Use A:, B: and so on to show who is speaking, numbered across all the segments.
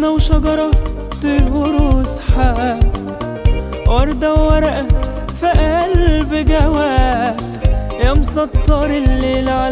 A: مدنة وشجرة طيور وسحاب وردة وورقة في قلب جواب يا مسطر الليل على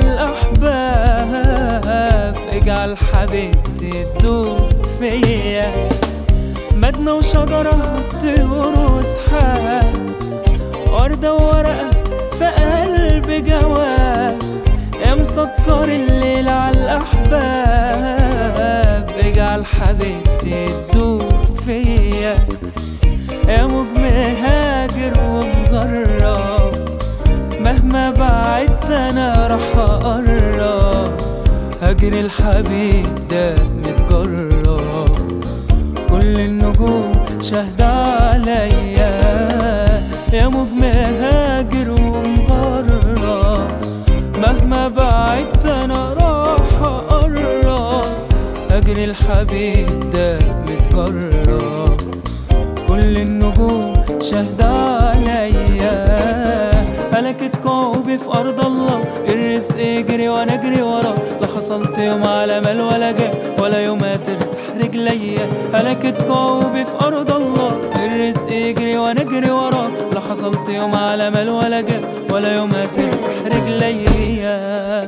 A: الأحباب اجعل حبيبتي تدوب فيا مدنة وشجرة طيور وسحاب وردة وورقة في قلب جواب يا مسطر الليل على الأحباب اجعل حبيبتي تدوب فيا يا موج مهاجر ومغرب مهما بعدت انا راح اقرب هجر الحبيب ده متجرب كل النجوم شاهدة عليا يا موج مهاجر ومغرب مهما بعدت انا راح اقرب هجر الحبيب ده متجرب كل النجوم شاهدة عليا هلكت كعوبي في أرض الله الرزق يجري وأنا أجري وراه لا حصلت يوم على مال ولا جاه ولا يوم ترتاح رجليا هلكت كعوبي في أرض الله الرزق يجري وأنا أجري وراه لا حصلت يوم على مال ولا جاه ولا يوم ترتاح رجليا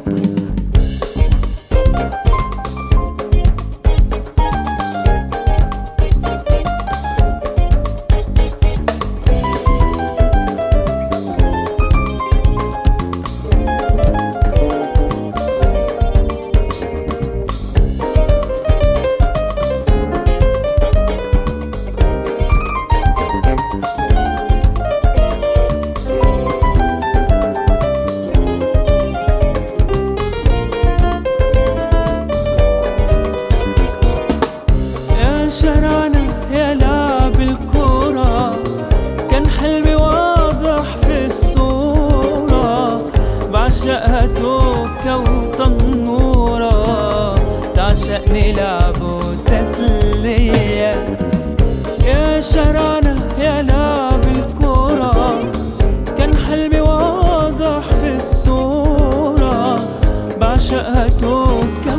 A: يا شارعنا يا لاعب الكورة كان حلمي واضح في الصورة بعشقها توكة وتنورة تعشقني لعب وتسلية يا شارعنا يا لاعب الكورة كان حلمي واضح في الصورة بعشقها توكة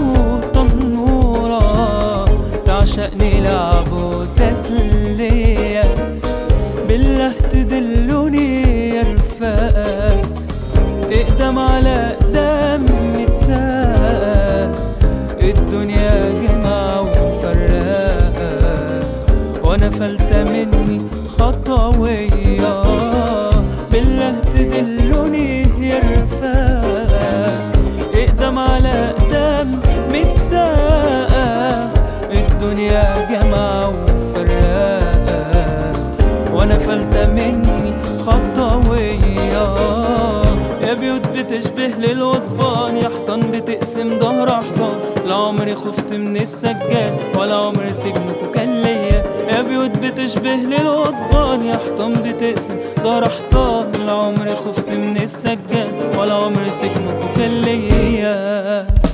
A: وتنورة تعشقني لعب وتسلية بالله تدلوني يا رفاقة اقدم على اقدام نتساقى الدنيا جمعة ومفرقة وانا فلتة مني خطوية بالله تدلوني يا رفاقة اقدم على اقدام متساقة الدنيا جمعة وفرقة وانا فلتة مني خطوية يا بيوت بتشبه للقضبان يا حيطان بتقسم ظهر حيطان لا عمري خفت من السجاد ولا عمري سجنكوا كان ليا يا بيوت بتشبه للقضبان يا حيطان بتقسم ظهر حيطان لا عمري خفت من السجاد ولا عمري سجنكوا كان ليا